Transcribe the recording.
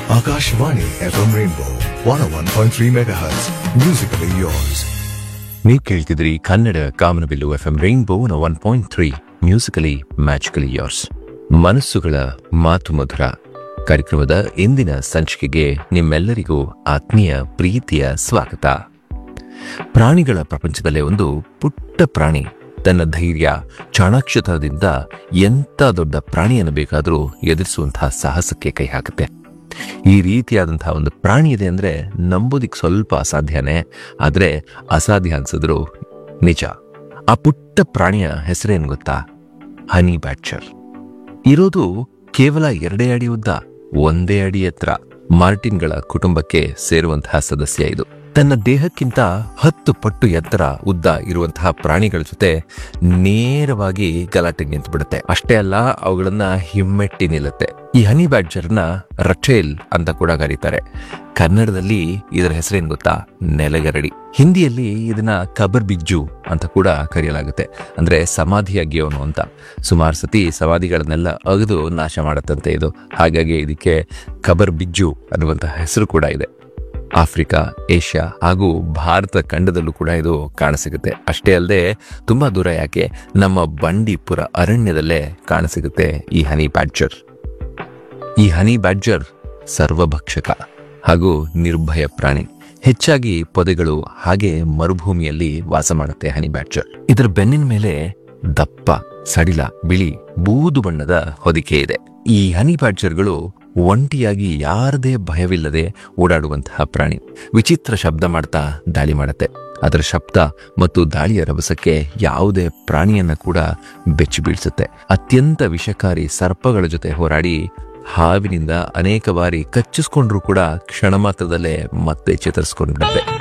Akashvani FM Rainbow 101.3 MHz. Musically yours. ನೀವು ಕೇಳ್ತಿದ್ರಿ ಕನ್ನಡ ಕಾಮನಬಿಲ್ಲು F M rainbow one point three musically magically yours ಮನಸ್ಸುಗಳ ಮಾತು ಮಧುರ ಕಾರ್ಯಕ್ರಮದ ಇಂದಿನ ಸಂಚಿಕೆಗೆ ನಿಮ್ಮೆಲ್ಲರಿಗೂ ಆತ್ಮೀಯ ಪ್ರೀತಿಯ ಸ್ವಾಗತ ಪ್ರಾಣಿಗಳ ಪ್ರಪಂಚದಲ್ಲೇ ಒಂದು ಪುಟ್ಟ ಪ್ರಾಣಿ ತನ್ನ ಧೈರ್ಯ ಚಾಣಾಕ್ಷತನದಿಂದ ಎಂಥ ದೊಡ್ಡ ಪ್ರಾಣಿಯನ್ನು ಬೇಕಾದರೂ ಎದುರಿಸುವಂತಹ ಸಾಹಸಕ್ಕೆ ಕೈ ಹಾಕುತ್ತೆ ಈ ರೀತಿಯಾದಂತಹ ಒಂದು ಪ್ರಾಣಿ ಇದೆ ಅಂದ್ರೆ ನಂಬೋದಿಕ್ ಸ್ವಲ್ಪ ಅಸಾಧ್ಯನೇ ಆದ್ರೆ ಅಸಾಧ್ಯ ಅನ್ಸಿದ್ರು ನಿಜ ಆ ಪುಟ್ಟ ಪ್ರಾಣಿಯ ಹೆಸರೇನು ಗೊತ್ತಾ ಹನಿ ಬ್ಯಾಚರ್ ಇರೋದು ಕೇವಲ ಎರಡೇ ಅಡಿ ಉದ್ದ ಒಂದೇ ಅಡಿ ಎತ್ತರ ಮಾರ್ಟಿನ್ಗಳ ಕುಟುಂಬಕ್ಕೆ ಸೇರುವಂತಹ ಸದಸ್ಯ ಇದು ತನ್ನ ದೇಹಕ್ಕಿಂತ ಹತ್ತು ಪಟ್ಟು ಎತ್ತರ ಉದ್ದ ಇರುವಂತಹ ಪ್ರಾಣಿಗಳ ಜೊತೆ ನೇರವಾಗಿ ಗಲಾಟೆಗೆ ನಿಂತುಬಿಡುತ್ತೆ ಅಷ್ಟೇ ಅಲ್ಲ ಅವುಗಳನ್ನ ಹಿಮ್ಮೆಟ್ಟಿ ನಿಲ್ಲುತ್ತೆ ಈ ಹನಿ ಬ್ಯಾಡ್ಜರ್ನ ರಚೇಲ್ ಅಂತ ಕೂಡ ಕರೀತಾರೆ ಕನ್ನಡದಲ್ಲಿ ಇದರ ಹೆಸರೇನು ಗೊತ್ತಾ ನೆಲಗರಡಿ ಹಿಂದಿಯಲ್ಲಿ ಇದನ್ನ ಕಬರ್ ಬಿಜ್ಜು ಅಂತ ಕೂಡ ಕರೆಯಲಾಗುತ್ತೆ ಅಂದ್ರೆ ಸಮಾಧಿ ಅಗಿಯೋನು ಅಂತ ಸುಮಾರು ಸತಿ ಸಮಾಧಿಗಳನ್ನೆಲ್ಲ ಅಗೆದು ನಾಶ ಮಾಡತ್ತಂತೆ ಇದು ಹಾಗಾಗಿ ಇದಕ್ಕೆ ಕಬರ್ ಬಿಜ್ಜು ಅನ್ನುವಂತಹ ಹೆಸರು ಕೂಡ ಇದೆ ಆಫ್ರಿಕಾ ಏಷ್ಯಾ ಹಾಗೂ ಭಾರತ ಖಂಡದಲ್ಲೂ ಕೂಡ ಇದು ಕಾಣಸಿಗುತ್ತೆ ಅಷ್ಟೇ ಅಲ್ಲದೆ ತುಂಬಾ ದೂರ ಯಾಕೆ ನಮ್ಮ ಬಂಡೀಪುರ ಅರಣ್ಯದಲ್ಲೇ ಕಾಣಸಿಗುತ್ತೆ ಈ ಹನಿ ಬ್ಯಾಡ್ಜರ್ ಈ ಹನಿ ಬ್ಯಾಡ್ಜರ್ ಸರ್ವಭಕ್ಷಕ ಹಾಗೂ ನಿರ್ಭಯ ಪ್ರಾಣಿ ಹೆಚ್ಚಾಗಿ ಪೊದೆಗಳು ಹಾಗೆ ಮರುಭೂಮಿಯಲ್ಲಿ ವಾಸ ಮಾಡುತ್ತೆ ಹನಿ ಬ್ಯಾಡ್ಜರ್ ಇದರ ಬೆನ್ನಿನ ಮೇಲೆ ದಪ್ಪ ಸಡಿಲ ಬಿಳಿ ಬೂದು ಬಣ್ಣದ ಹೊದಿಕೆ ಇದೆ ಈ ಹನಿ ಬ್ಯಾಡ್ಜರ್ಗಳು ಒಂಟಿಯಾಗಿ ಯಾರದೇ ಭಯವಿಲ್ಲದೆ ಓಡಾಡುವಂತಹ ಪ್ರಾಣಿ ವಿಚಿತ್ರ ಶಬ್ದ ಮಾಡ್ತಾ ದಾಳಿ ಮಾಡುತ್ತೆ ಅದರ ಶಬ್ದ ಮತ್ತು ದಾಳಿಯ ರಭಸಕ್ಕೆ ಯಾವುದೇ ಪ್ರಾಣಿಯನ್ನ ಕೂಡ ಬೆಚ್ಚಿ ಬೀಳ್ಸುತ್ತೆ ಅತ್ಯಂತ ವಿಷಕಾರಿ ಸರ್ಪಗಳ ಜೊತೆ ಹೋರಾಡಿ ಹಾವಿನಿಂದ ಅನೇಕ ಬಾರಿ ಕಚ್ಚಿಸ್ಕೊಂಡ್ರೂ ಕೂಡ ಕ್ಷಣ ಮಾತ್ರದಲ್ಲೇ ಮತ್ತೆ ಚೇತರಿಸ್ಕೊಂಡ್ಬಿಡುತ್ತೆ